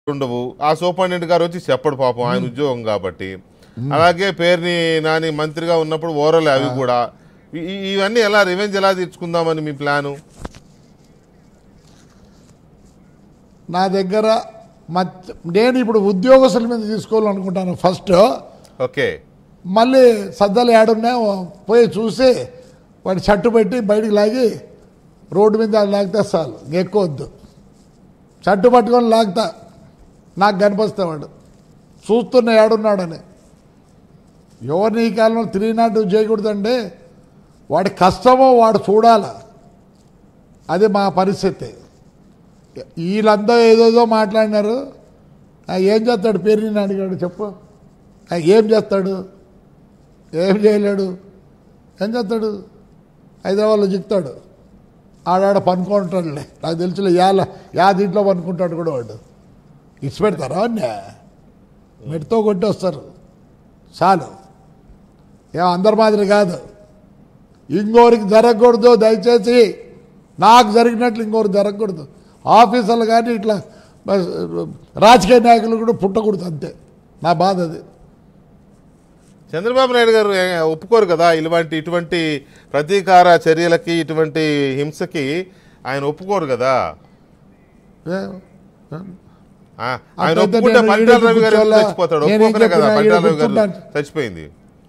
ఉండవు ఆ సూపరింటెండెంట్ గారు వచ్చి చెప్పడు పాపం ఆయన ఉద్యోగం కాబట్టి అలాగే పేరుని నాని మంత్రిగా ఉన్నప్పుడు ఓరల్ అవి కూడా ఇ- ఇ- ఇవన్నీ ఎలా రివెంజ్ ఎలా తీర్చుకుందామని మీ ప్లాను నా దగ్గర మత్- నేను ఇప్పుడు ఉద్యోగస్తుల మీద తీసుకోవాలనుకుంటాను ఫస్ట్ ఓకే మళ్ళీ సద్దలు ఏడున్నా పోయి చూసి వాడి షర్టు పెట్టి బయటికి లాగి రోడ్డు మీద అది లాగితే చాలు ఎక్కువ వద్దు షర్టు పట్టుకొని లాగుతా నాకు కనిపిస్తే వాడు చూస్తున్న ఏడున్నాడని ఎవరిని ఈ కాలంలో త్రీ నాట్ చేయకూడదండి వాడి కష్టమో వాడు చూడాల అది మా పరిస్థితి వీళ్ళంతా ఏదేదో మాట్లాడినారు ఆ, ఏం చేస్తాడు పేరు నేను అడిగాడు చెప్పు ఆ, ఏం చేస్తాడు ఏం చేయలేడు ఏం చేస్తాడు హైదరాబాద్లో చిక్తాడు ఆడాడ పనుకుంటాడులే నాకు తెలుసులే యాల యా దీంట్లో పనుకుంటాడు కూడా వాడు ఇచ్చి పెడతారా అన్నీ మెట్తో కొట్టి వస్తారు చాలు ఏం అందరి మాదిరి కాదు ఇంకోరికి జరగకూడదు దయచేసి నాకు జరిగినట్లు ఇంకోరికి జరగకూడదు ఆఫీసర్లు కానీ ఇట్లా బస్ రాజకీయ నాయకులు కూడా పుట్టకూడదు అంతే నా బాధ అది చంద్రబాబు నాయుడు గారు ఏ, ఒప్పుకోరు కదా ఇలాంటి ఇటువంటి ప్రతీకార చర్యలకి ఇటువంటి హింసకి ఆయన ఒప్పుకోరు కదా ఏ- ఆ, ఆయన అంతే ఒప్పుకుంటే నేను పంటాల ఈడీకి రవి గారు ఎందుకు కూర్చోవాలా? చచ్చిపోతాడు నేనేం ఒప్పుకోకనే కదా చెప్పినా పంటాల ఈడ రవి గారు కూర్చుంటాను. చచ్చిపోయింది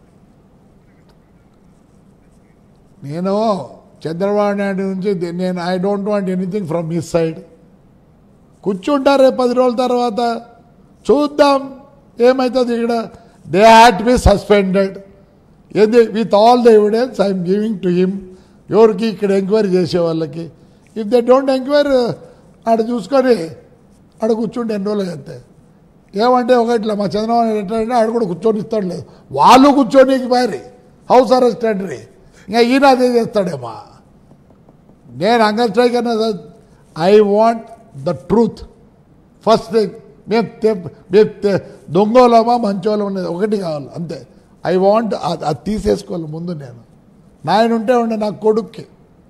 నేను చంద్రబాబు నాయుడు నుంచి ది- నేను I don't want anything from his side కూర్చుంటారే పది రోజుల తర్వాత చూద్దాం ఏమవుతుంది ఇక్కడ దే హ్యాడ్ బి సస్పెండెడ్ ఏది with all the evidence I'm giving to him ఎవరికి ఇక్కడ ఎంక్వైరీ చేసే వాళ్ళకి ఇఫ్ దే డోంట్ ఎంక్వైరీ ఆడ చూసుకొని ఆడ కూర్చుంటే ఎన్ని రోజులు అంతే ఏమంటే ఒక ఇట్లా మా చంద్రబాబు నాయుడు ఎట్లా అంటే ఆడ కూడా కూర్చొని ఇస్తాడు లేదు వాళ్ళు కూర్చొని మరి హౌస్ అరెస్ట్ అండ్రి ఇంకా ఈయన అదే చేస్తాడేమా నేను అంగల్ స్ట్రైక్ అన్నది I want the truth first thing మేము తె- మేము తె- దొంగోళమా మంచోళం అనేది ఒకటి కావాలి అంతే ఐ వాంట్ అది తీసేసుకోవాలి ముందు నేను నాయన ఉంటే ఉండే నా కొడుక్కి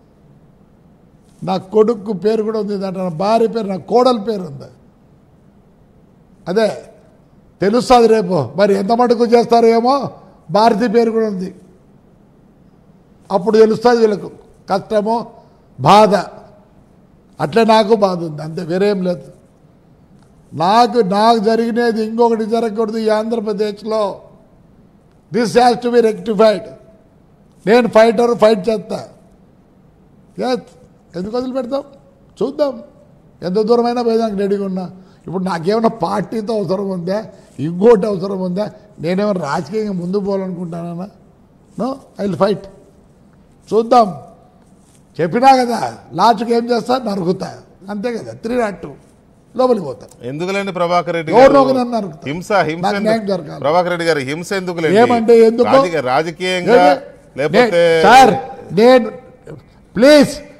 నా కొడుకు పేరు కూడా ఉంది దాంట్లో నా భార్య పేరు నా కోడల పేరు ఉంది అదే తెలుస్తుంది రేపు మరి ఎంత మటుకు చేస్తారో ఏమో భారతి పేరు కూడా ఉంది అప్పుడు తెలుస్తుంది వీళ్ళకు కష్టమో బాధ అట్లే నాకు బాధ ఉంది అంతే వేరేం లేదు నాకు నాకు జరిగినది ఇంకొకటి జరగకూడదు ఈ ఆంధ్రప్రదేశ్లో this has to be rectified నేను ఫైటర్ ఫైట్ చేస్తా ఎస్ ఎందుకు వదిలిపెడతాం చూద్దాం ఎంత దూరమైనా పోయేదానికి రెడీగా ఉన్నా ఇప్పుడు నాకేమైనా పార్టీతో అవసరం ఉందా ఇంకోటి అవసరం ఉందా నేనేమైనా రాజకీయంగా ముందు పోవాలనుకుంటానా నో ఐ విల్ ఫైట్ చూద్దాం చెప్పినా కదా లాస్ట్కి ఏం చేస్తా నరుకుతా అంతే కదా త్రీ నాట్ టూ లోపలికి పోతా ఎందుకులేండి ప్రభాకర్ రెడ్డి ఎవరినో గారు ఒకరిని నరుకుతా. హింస హింస నాకు ఎందుకు- న్యాయం జరగాలి. ప్రభాకర్ రెడ్డి గారు హింస ఎందుకు ఏమంటే ఎందుకు? రాజకీయంగా నే- లేకపోతే నే- సార్ నేను ప్లీజ్